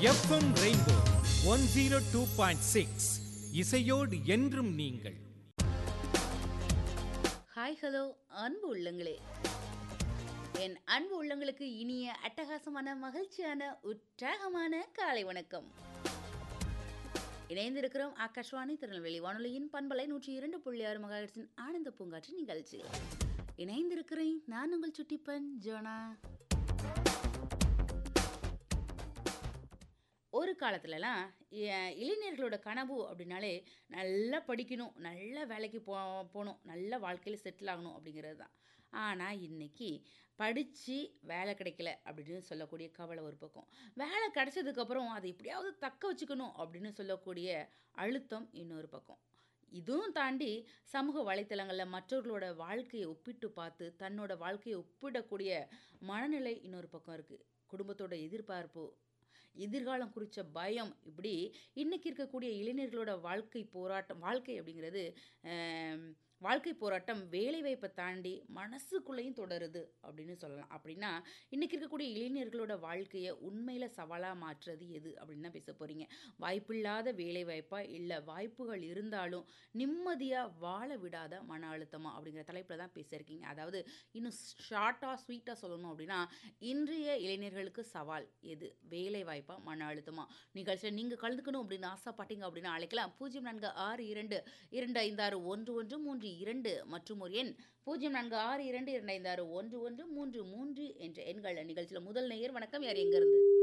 FM rainbow one zero two point six இசையோடு என்றும் நீங்கள் ஹாய் ஹலோ அன்பு உள்ளங்களே என் அன்பு உள்ளங்களுக்கு இனிய அட்டகாசமான மகிழ்ச்சியான உற்சாகமான காலை வணக்கம் இணைந்திருக்கிறோம் ஆகாஷ்வாணி திருநெல்வேலி வானொலியின் பண்பலை நூற்றி இரண்டு புள்ளி ஆறு மகாயிரத்தின் ஆனந்த பூங்காற்று நிகழ்ச்சி இணைந்திருக்கிறேன் நான் உங்கள் சுட்டிப்பன் ஜோனா ஒரு காலத்துலலாம் எ- இளைஞர்களோட கனவு அப்படின்னாலே நல்லா படிக்கணும் நல்ல வேலைக்கு போ போகணும் நல்ல வாழ்க்கையில் செட்டில் ஆகணும் அப்படிங்கிறது தான் ஆனால் இன்னைக்கு படித்து வேலை கிடைக்கல அப்படின்னு சொல்லக்கூடிய கவலை ஒரு பக்கம் வேலை கிடைச்சதுக்கப்புறம் அதை எப்படியாவது தக்க வச்சுக்கணும் அப்படின்னு சொல்லக்கூடிய அழுத்தம் இன்னொரு பக்கம் இதுவும் தாண்டி சமூக வலைத்தளங்களில் மற்றவர்களோட வாழ்க்கையை ஒப்பிட்டு பார்த்து தன்னோட வாழ்க்கையை ஒப்பிடக்கூடிய மனநிலை இன்னொரு பக்கம் இருக்குது குடும்பத்தோட எதிர்பார்ப்பு எதிர்காலம் குறித்த பயம் இப்படி இன்னைக்கு இருக்கக்கூடிய இளைஞர்களோட வாழ்க்கை போராட்டம் வாழ்க்கை அப்படிங்கிறது ஆம், வாழ்க்கை போராட்டம் வேலைவாய்ப்பை தாண்டி மனசுக்குள்ளேயும் தொடருது அப்படின்னு சொல்லலாம் அப்படின்னா இன்னைக்கு இருக்கக்கூடிய இளைஞர்களோட வாழ்க்கையை உண்மையில் சவாலாக மாற்றுறது எது அப்படின்னு தான் பேச போகிறீங்க வாய்ப்பில்லாத வேலைவாய்ப்பா இல்லை வாய்ப்புகள் இருந்தாலும் நிம்மதியாக வாழ விடாத மன அழுத்தமா அப்படிங்கிற தலைப்பில் தான் பேசியிருக்கீங்க அதாவது இன்னும் ஷார்ட்டாக ஸ்வீட்டாக சொல்லணும் அப்படின்னா இன்றைய இளைஞர்களுக்கு சவால் எது வேலை வாய்ப்பா மன அழுத்தமா நிகழ்ச்சியில் நீங்கள் கலந்துக்கணும் அப்படின்னு ஆசைப்பட்டீங்க அப்படின்னா அழைக்கலாம் பூஜ்ஜியம் நான்கு ஆறு இரண்டு இரண்டு ஐந்து ஆறு ஒன்று ஒன்று மூன்று இரண்டு மற்றும் ஒரு எண் பூஜ்ஜியம் நான்கு ஆறு இரண்டு இரண்டு ஐந்து ஆறு ஒன்று ஒன்று மூன்று மூன்று என்ற எண்கள் நிகழ்ச்சியில் முதல் நேயர் வணக்கம் யார் எங்கேருந்து